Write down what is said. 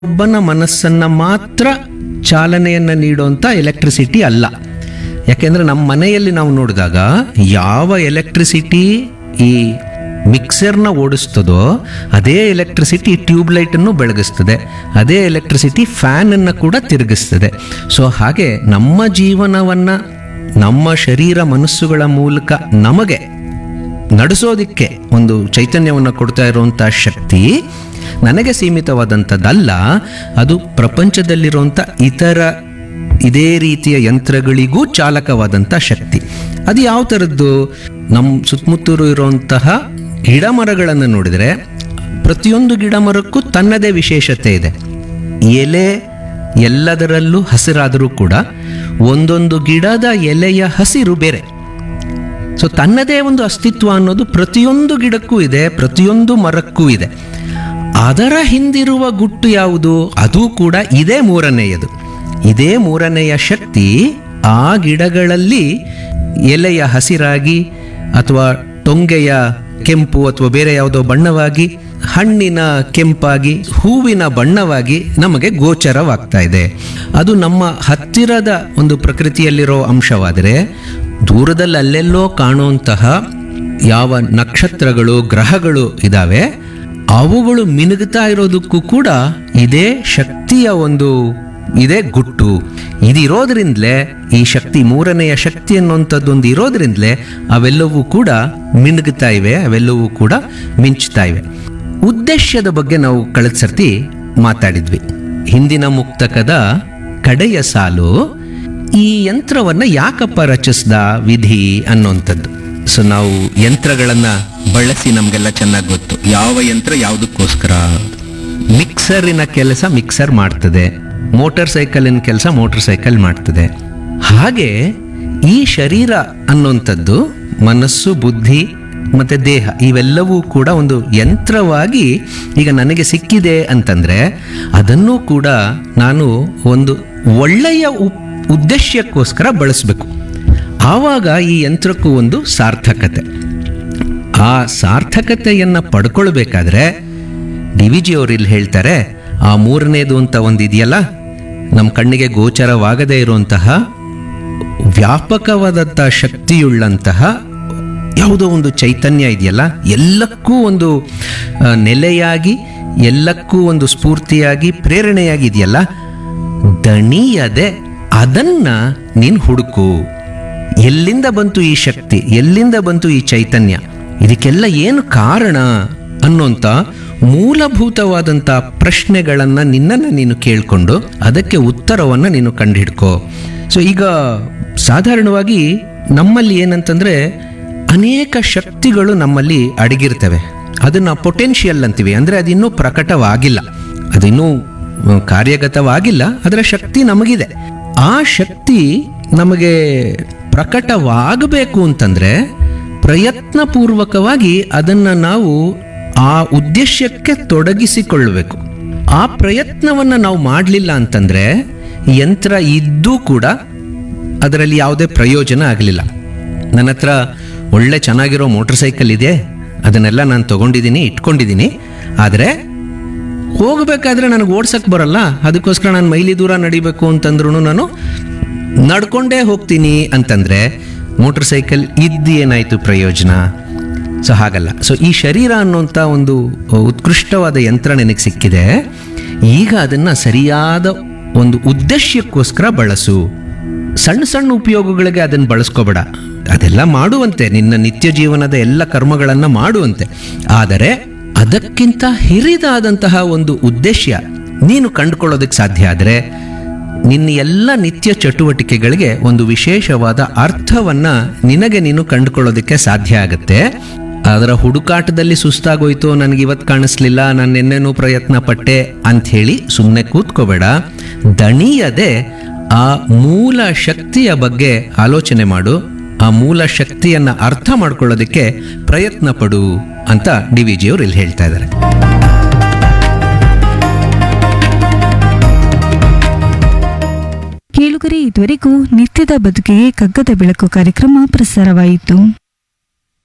ಒಬ್ಬನ ಮನಸ್ಸನ್ನ ಮಾತ್ರ ಚಾಲನೆಯನ್ನ ನೀಡುವಂತ ಎಲೆಕ್ಟ್ರಿಸಿಟಿ ಅಲ್ಲ ಯಾಕೆಂದ್ರೆ ನಮ್ಮ ಮನೆಯಲ್ಲಿ ನಾವು ನೋಡಿದಾಗ ಯಾವ ಎಲೆಕ್ಟ್ರಿಸಿಟಿ ಈ ಮಿಕ್ಸರ್ನ ಓಡಿಸ್ತದೋ ಅದೇ ಎಲೆಕ್ಟ್ರಿಸಿಟಿ ಟ್ಯೂಬ್ಲೈಟ್ ಅನ್ನು ಬೆಳಗಿಸ್ತದೆ ಅದೇ ಎಲೆಕ್ಟ್ರಿಸಿಟಿ ಫ್ಯಾನ್ ಅನ್ನು ಕೂಡ ತಿರುಗಿಸ್ತದೆ ಸೊ ಹಾಗೆ ನಮ್ಮ ಜೀವನವನ್ನ ನಮ್ಮ ಶರೀರ ಮನಸ್ಸುಗಳ ಮೂಲಕ ನಮಗೆ ನಡೆಸೋದಿಕ್ಕೆ ಒಂದು ಚೈತನ್ಯವನ್ನು ಕೊಡ್ತಾ ಇರುವಂಥ ಶಕ್ತಿ ನನಗೆ ಸೀಮಿತವಾದಂಥದ್ದಲ್ಲ ಅದು ಪ್ರಪಂಚದಲ್ಲಿರುವಂಥ ಇತರ ಇದೇ ರೀತಿಯ ಯಂತ್ರಗಳಿಗೂ ಚಾಲಕವಾದಂಥ ಶಕ್ತಿ ಅದು ಯಾವ ಥರದ್ದು ನಮ್ಮ ಸುತ್ತಮುತ್ತಲು ಇರುವಂತಹ ಗಿಡ ಮರಗಳನ್ನು ನೋಡಿದರೆ ಪ್ರತಿಯೊಂದು ಗಿಡ ಮರಕ್ಕೂ ತನ್ನದೇ ವಿಶೇಷತೆ ಇದೆ ಎಲೆ ಎಲ್ಲದರಲ್ಲೂ ಹಸಿರಾದರೂ ಕೂಡ ಒಂದೊಂದು ಗಿಡದ ಎಲೆಯ ಹಸಿರು ಬೇರೆ ಸೊ ತನ್ನದೇ ಒಂದು ಅಸ್ತಿತ್ವ ಅನ್ನೋದು ಪ್ರತಿಯೊಂದು ಗಿಡಕ್ಕೂ ಇದೆ ಪ್ರತಿಯೊಂದು ಮರಕ್ಕೂ ಇದೆ ಅದರ ಹಿಂದಿರುವ ಗುಟ್ಟು ಯಾವುದು ಅದು ಕೂಡ ಇದೇ ಮೂರನೆಯದು ಇದೇ ಮೂರನೆಯ ಶಕ್ತಿ ಆ ಗಿಡಗಳಲ್ಲಿ ಎಲೆಯ ಹಸಿರಾಗಿ ಅಥವಾ ಟೊಂಗೆಯ ಕೆಂಪು ಅಥವಾ ಬೇರೆ ಯಾವುದೋ ಬಣ್ಣವಾಗಿ ಹಣ್ಣಿನ ಕೆಂಪಾಗಿ ಹೂವಿನ ಬಣ್ಣವಾಗಿ ನಮಗೆ ಗೋಚರವಾಗ್ತಾ ಇದೆ ಅದು ನಮ್ಮ ಹತ್ತಿರದ ಒಂದು ಪ್ರಕೃತಿಯಲ್ಲಿರೋ ಅಂಶವಾದರೆ ದೂರದಲ್ಲಿ ಅಲ್ಲೆಲ್ಲೋ ಕಾಣುವಂತಹ ಯಾವ ನಕ್ಷತ್ರಗಳು ಗ್ರಹಗಳು ಇದ್ದಾವೆ ಅವುಗಳು ಮಿನುಗುತ್ತಾ ಇರೋದಕ್ಕೂ ಕೂಡ ಇದೇ ಶಕ್ತಿಯ ಒಂದು ಇದೇ ಗುಟ್ಟು ಇದಿರೋದ್ರಿಂದಲೇ ಈ ಶಕ್ತಿ ಮೂರನೆಯ ಶಕ್ತಿ ಅನ್ನುವಂಥದ್ದೊಂದು ಇರೋದ್ರಿಂದಲೇ ಅವೆಲ್ಲವೂ ಕೂಡ ಮಿನುಗುತ್ತಾ ಇವೆ ಅವೆಲ್ಲವೂ ಕೂಡ ಮಿಂಚ್ತಾ ಇವೆ ಉದ್ದೇಶದ ಬಗ್ಗೆ ನಾವು ಕಳೆದ ಸರ್ತಿ ಮಾತಾಡಿದ್ವಿ ಹಿಂದಿನ ಮುಕ್ತಕದ ಕಡೆಯ ಸಾಲು ಈ ಯಂತ್ರವನ್ನ ಯಾಕಪ್ಪ ರಚಿಸ್ದ ವಿಧಿ ಅನ್ನುವಂಥದ್ದು ಸೊ ನಾವು ಯಂತ್ರಗಳನ್ನ ಬಳಸಿ ನಮಗೆಲ್ಲ ಚೆನ್ನಾಗಿ ಗೊತ್ತು ಯಾವ ಯಂತ್ರ ಯಾವುದಕ್ಕೋಸ್ಕರ ಮಿಕ್ಸರಿನ ಕೆಲಸ ಮಿಕ್ಸರ್ ಮಾಡ್ತದೆ ಮೋಟಾರ್ ಸೈಕಲಿನ ಕೆಲಸ ಮೋಟಾರ್ ಸೈಕಲ್ ಮಾಡ್ತದೆ ಹಾಗೆ ಈ ಶರೀರ ಅನ್ನುವಂಥದ್ದು ಮನಸ್ಸು ಬುದ್ಧಿ ಮತ್ತೆ ದೇಹ ಇವೆಲ್ಲವೂ ಕೂಡ ಒಂದು ಯಂತ್ರವಾಗಿ ಈಗ ನನಗೆ ಸಿಕ್ಕಿದೆ ಅಂತಂದ್ರೆ ಅದನ್ನು ಕೂಡ ನಾನು ಒಂದು ಒಳ್ಳೆಯ ಉಪ್- ಉದ್ದೇಶಕ್ಕೋಸ್ಕರ ಬಳಸಬೇಕು ಆವಾಗ ಈ ಯಂತ್ರಕ್ಕೂ ಒಂದು ಸಾರ್ಥಕತೆ ಆ ಸಾರ್ಥಕತೆಯನ್ನ ಪಡ್ಕೊಳ್ಬೇಕಾದ್ರೆ ಡಿ ವಿ ಜಿ ಅವರು ಇಲ್ಲಿ ಹೇಳ್ತಾರೆ ಆ ಮೂರನೇದು ಅಂತ ಒಂದು ಇದೆಯಲ್ಲ ನಮ್ಮ ಕಣ್ಣಿಗೆ ಗೋಚರವಾಗದೇ ಇರುವಂತಹ ವ್ಯಾಪಕವಾದಂಥ ಶಕ್ತಿಯುಳ್ಳಂತಹ ಯಾವುದೋ ಒಂದು ಚೈತನ್ಯ ಇದೆಯಲ್ಲ ಎಲ್ಲಕ್ಕೂ ಒಂದು ಆ, ನೆಲೆಯಾಗಿ ಎಲ್ಲಕ್ಕೂ ಒಂದು ಸ್ಫೂರ್ತಿಯಾಗಿ ಪ್ರೇರಣೆಯಾಗಿ ಇದೆಯಲ್ಲ ದಣಿಯದೆ ಅದನ್ನ ನೀನು ಹುಡುಕು ಎಲ್ಲಿಂದ ಬಂತು ಈ ಶಕ್ತಿ ಎಲ್ಲಿಂದ ಬಂತು ಈ ಚೈತನ್ಯ ಇದಕ್ಕೆಲ್ಲ ಏನು ಕಾರಣ ಅನ್ನೋಂಥ ಮೂಲಭೂತವಾದಂಥ ಪ್ರಶ್ನೆಗಳನ್ನ ನಿನ್ನನ್ನು ನೀನು ಕೇಳಿಕೊಂಡು ಅದಕ್ಕೆ ಉತ್ತರವನ್ನು ನೀನು ಕಂಡುಹಿಡ್ಕೋ ಸೊ ಈಗ ಸಾಧಾರಣವಾಗಿ ನಮ್ಮಲ್ಲಿ ಏನಂತಂದ್ರೆ ಅನೇಕ ಶಕ್ತಿಗಳು ನಮ್ಮಲ್ಲಿ ಅಡಗಿರ್ತವೆ ಅದನ್ನ ಪೊಟೆನ್ಷಿಯಲ್ ಅಂತೀವಿ ಅಂದ್ರೆ ಅದಿನ್ನೂ ಪ್ರಕಟವಾಗಿಲ್ಲ ಅದಿನ್ನೂ ಆ, ಕಾರ್ಯಗತವಾಗಿಲ್ಲ ಅದರ ಶಕ್ತಿ ನಮಗಿದೆ ಆ ಶಕ್ತಿ ನಮಗೆ ಪ್ರಕಟವಾಗಬೇಕು ಅಂತಂದ್ರೆ ಪ್ರಯತ್ನಪೂರ್ವಕವಾಗಿ ಅದನ್ನ ನಾವು ಆ ಉದ್ದೇಶಕ್ಕೆ ತೊಡಗಿಸಿಕೊಳ್ಳಬೇಕು ಆ ಪ್ರಯತ್ನವನ್ನ ನಾವು ಮಾಡಲಿಲ್ಲ ಅಂತಂದ್ರೆ ಯಂತ್ರ ಇದ್ದೂ ಕೂಡ ಅದರಲ್ಲಿ ಯಾವುದೇ ಪ್ರಯೋಜನ ಆಗಲಿಲ್ಲ ನನ್ನ ಹತ್ರ ಒಳ್ಳೆ ಚೆನ್ನಾಗಿರೋ ಮೋಟರ್ ಸೈಕಲ್ ಇದೆ ಅದನ್ನೆಲ್ಲ ನಾನು ತಗೊಂಡಿದ್ದೀನಿ ಇಟ್ಕೊಂಡಿದ್ದೀನಿ ಆದರೆ ಹೋಗಬೇಕಾದ್ರೆ ನನಗೆ ಓಡ್ಸಕ್ ಬರಲ್ಲ ಅದಕ್ಕೋಸ್ಕರ ನಾನು ಮೈಲಿ ದೂರ ನಡಿಬೇಕು ಅಂತಂದ್ರೂ ನಾನು ನಡ್ಕೊಂಡೇ ಹೋಗ್ತೀನಿ ಅಂತಂದ್ರೆ ಮೋಟರ್ ಸೈಕಲ್ ಇದ್ದು ಏನಾಯ್ತು ಪ್ರಯೋಜನ ಸೊ ಹಾಗಲ್ಲ ಸೊ ಈ ಶರೀರ ಅನ್ನುವಂಥ ಒಂದು ಉತ್ಕೃಷ್ಟವಾದ ಯಂತ್ರ ನಿನಗೆ ಸಿಕ್ಕಿದೆ ಈಗ ಅದನ್ನ ಸರಿಯಾದ ಒಂದು ಉದ್ದೇಶಕ್ಕೋಸ್ಕರ ಬಳಸು ಸಣ್ಣ ಸಣ್ಣ ಉಪಯೋಗಗಳಿಗೆ ಅದನ್ನು ಬಳಸ್ಕೋಬೇಡ ಅದೆಲ್ಲ ಮಾಡುವಂತೆ ನಿನ್ನ ನಿತ್ಯ ಜೀವನದ ಎಲ್ಲ ಕರ್ಮಗಳನ್ನು ಮಾಡುವಂತೆ ಆದರೆ ಅದಕ್ಕಿಂತ ಹಿರಿದಾದಂತಹ ಒಂದು ಉದ್ದೇಶ ನೀನು ಕಂಡುಕೊಳ್ಳೋದಕ್ಕೆ ಸಾಧ್ಯ ಆದರೆ ನಿನ್ನ ಎಲ್ಲ ನಿತ್ಯ ಚಟುವಟಿಕೆಗಳಿಗೆ ಒಂದು ವಿಶೇಷವಾದ ಅರ್ಥವನ್ನ ನಿನಗೆ ನೀನು ಕಂಡುಕೊಳ್ಳೋದಕ್ಕೆ ಸಾಧ್ಯ ಆಗುತ್ತೆ ಅದರ ಹುಡುಕಾಟದಲ್ಲಿ ಸುಸ್ತಾಗೋಯ್ತು ನನಗೆ ಇವತ್ತು ಕಾಣಿಸ್ಲಿಲ್ಲ ನಾನು ನಿನ್ನೆನೂ ಪ್ರಯತ್ನ ಪಟ್ಟೆ ಅಂಥೇಳಿ ಸುಮ್ಮನೆ ಕೂತ್ಕೋಬೇಡ ದಣಿಯದೆ ಆ ಮೂಲ ಶಕ್ತಿಯ ಬಗ್ಗೆ ಆಲೋಚನೆ ಮಾಡು ಆ ಮೂಲ ಶಕ್ತಿಯನ್ನ ಅರ್ಥ ಮಾಡ್ಕೊಳ್ಳೋದಕ್ಕೆ ಪ್ರಯತ್ನ ಪಡು ಅಂತ ಡಿ ವಿ ಜಿಯವರು ಇಲ್ಲಿ ಹೇಳ್ತಾ ಇದ್ದಾರೆ ಕೇಳುಗರೆ ಇದುವರೆಗೂ ನಿತ್ಯದ ಬದುಕಿಗೆ ಕಗ್ಗದ ಬೆಳಕು ಕಾರ್ಯಕ್ರಮ ಪ್ರಸಾರವಾಯಿತು